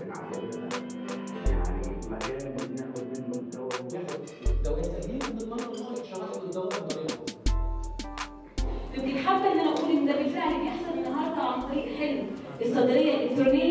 عجبنا يعني مكان بناخد منه الدواء ياخد الدواء سليم ونضمن ان هو يتشرح له الدواء بطريقه يمكن حابه ان انا اقول ان ده بالفعل بيحصل النهارده عن طريق حلم الصيدليه الالكترونيه